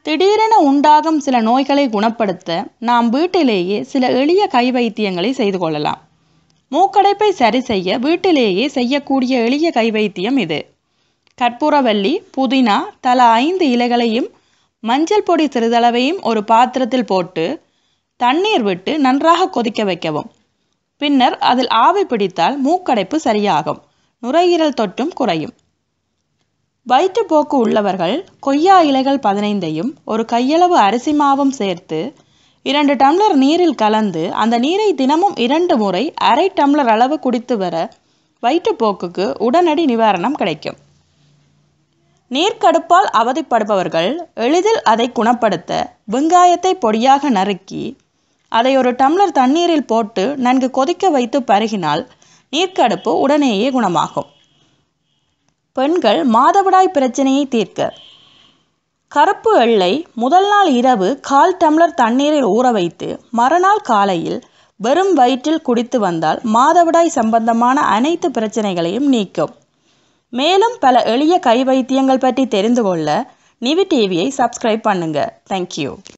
திடீரென உண்டாகும் சில நோய்களை குணப்படுத்த நாம் வீட்டிலேயே சில எளிய கை வைத்தியங்களை செய்து கொள்ளலாம் மூக்கடைப்பை சரி செய்ய வீட்டிலேயே செய்யக்கூடிய எளிய கை வைத்தியம் இது கற்பூரவல்லி புதினா தலா ஐந்து இலைகளையும் மஞ்சள் பொடி சிறிதளவையும் ஒரு பாத்திரத்தில் போட்டு தண்ணீர் விட்டு நன்றாக கொதிக்க வைக்கவும் பின்னர் அதில் ஆவி பிடித்தால் மூக்கடைப்பு சரியாகும் நுரையீரல் தொற்றும் குறையும் வயிற்றுப்போக்கு உள்ளவர்கள் கொய்யா இலைகள் பதினைந்தையும் ஒரு கையளவு அரிசி மாவும் சேர்த்து இரண்டு டம்ளர் நீரில் கலந்து அந்த நீரை தினமும் இரண்டு முறை அரை டம்ளர் அளவு குடித்து வர வயிற்றுப்போக்குக்கு உடனடி நிவாரணம் கிடைக்கும் நீர்க்கடுப்பால் அவதிப்படுபவர்கள் எளிதில் அதை குணப்படுத்த வெங்காயத்தை பொடியாக நறுக்கி அதை ஒரு டம்ளர் தண்ணீரில் போட்டு நன்கு கொதிக்க வைத்து பருகினால் நீர்க்கடுப்பு உடனேயே குணமாகும் பெண்கள் மாதவிடாய் பிரச்சனையை தீர்க்க கருப்பு எள்ளை முதல் நாள் இரவு கால் டம்ளர் தண்ணீரில் ஊற வைத்து மறுநாள் காலையில் வெறும் வயிற்றில் குடித்து வந்தால் மாதவிடாய் சம்பந்தமான அனைத்து பிரச்சனைகளையும் நீக்கும் மேலும் பல எளிய கை வைத்தியங்கள் பற்றி தெரிந்து கொள்ள நிவி டிவியை சப்ஸ்கிரைப் பண்ணுங்க தேங்க்யூ